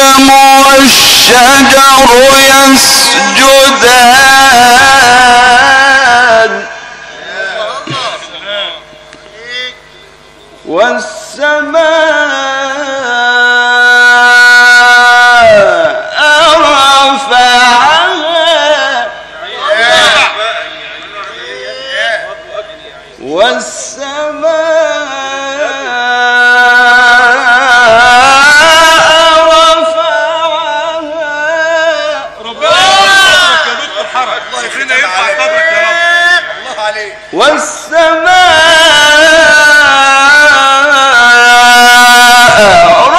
والقلم والشجر يسجدان والسماء رفعها والسماء رفعها ربنا يرحمك يا دكتور حرج ربنا يرفع قدرك يا رب الله عليك والسماء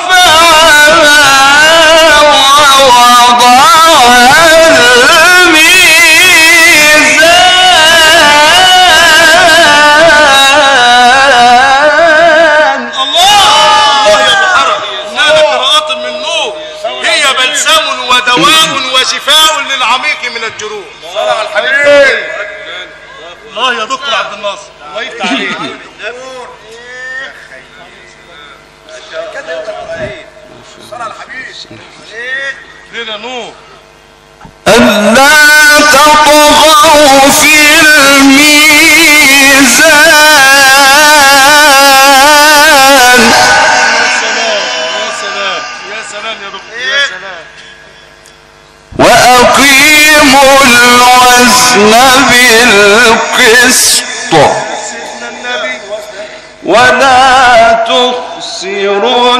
رفعها ووضع الميزان الله يا ابو حرج نال قراءات من نور هي بلسم ودواء وشفاء للعميق من الجروح صلى على الحبيب الله يا دكتور عبد الناصر الله يفتح عليك صلى على الحبيب لنا نور ألا تطغوا في الميزان يا سلام يا سلام يا دكتور يا سلام وأقيموا الوزن بالقسط سيدنا النبي ولا تخسروا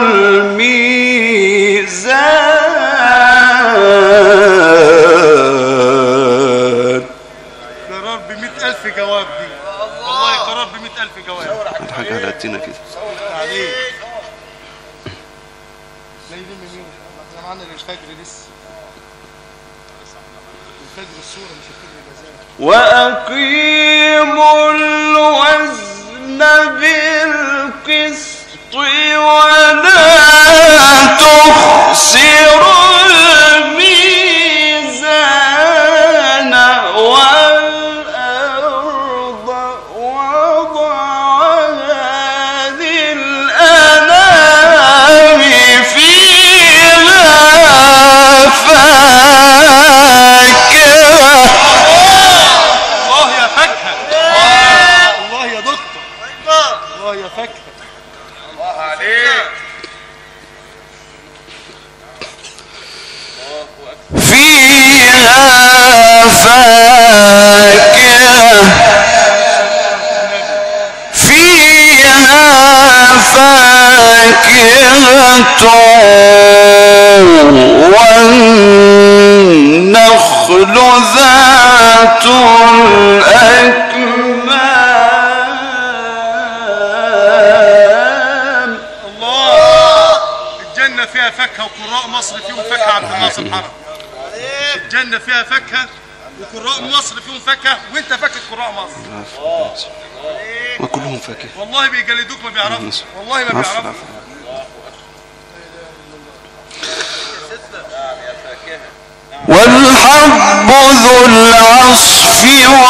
الميزان قرار ب ألف جواب دي والله قرار ب ألف جواب حاجة على قدنا كده عليك نايمين من مين؟ احنا معانا الفجر لسه الفجر الصورة مش الفجر الأذان وأقيموا الوزن بالقسط ولا تخسروا الميزان والأرض وضعها للأنام فيها فاكهة الله يا فاكهة الله يا دكتور الله يا فاكهة الله عليك فيها فاكهة فيها فاكهة والنخل ذات الأكمام الله الجنة فيها فاكهة وقراء مصر فيهم فاكهة عبد الناصر حرم الجنة فيها فاكهة وقراء مصر فيهم فاكهة وانت فاكهة قراء مصر وكلهم فاكهة والله بيجلدوك ما بيعرفوا والله ما عفوا بيعرفوا عفوا والحب ذو العصف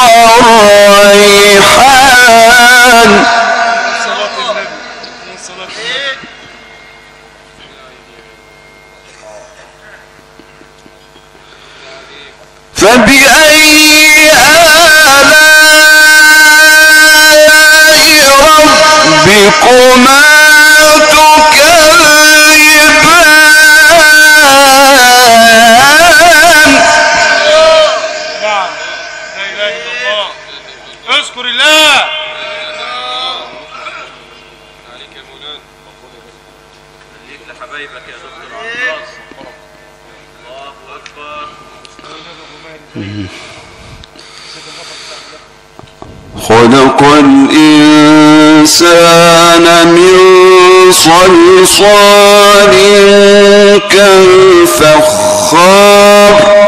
والريحان صلاة النبي صلاة النبي فبأي آلاء ربكما تكذبان نعم لا اله الا الله اذكر الله خليك لحبايبك يا دكتور عباس الله اكبر خلق الإنسان من صلصال كالفخار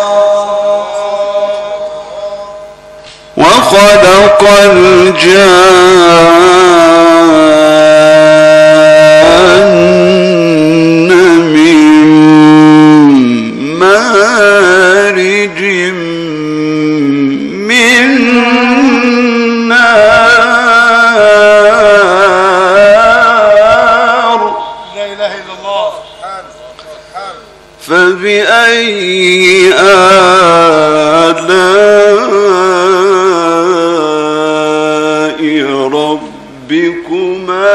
وخلق الجان من مارج من نار لا اله الا الله فبأي آلاء ربكما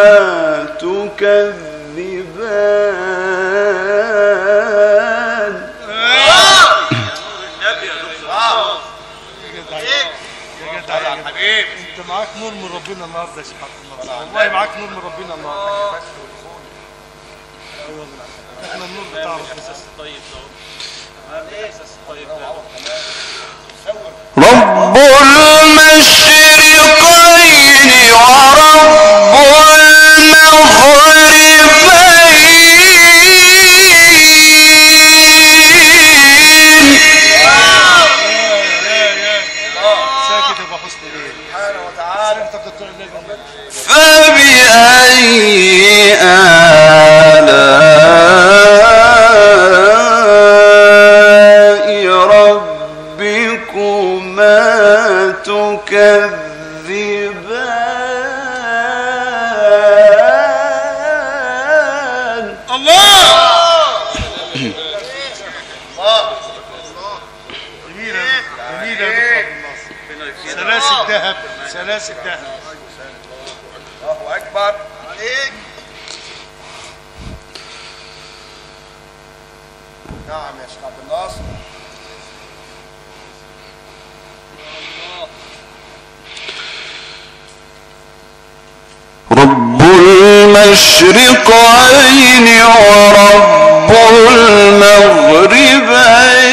تكذبان النبي يا دكتور يا جدع يا حبيب انت معاك نور من ربنا النهارده يا شيخ عبد الناصر والله معاك نور من ربنا النهارده احنا النور بتاع ربنا الاحساس الطيب ده أهو. الاحساس الطيب ده رب المشرقين ورب المغربين ساكت يا ابو حسن ليه سبحانه وتعالى انت بتطلع الليل فبأي آلاء ربكما تكذبان الله جميلة جميلة يا دكتور عبد الناصر ربنا يفيدك سلاسل ذهب سلاسل ذهب الله اكبر عليك نعم يا شيخ عبد الناصر رب المشرقين ورب المغربين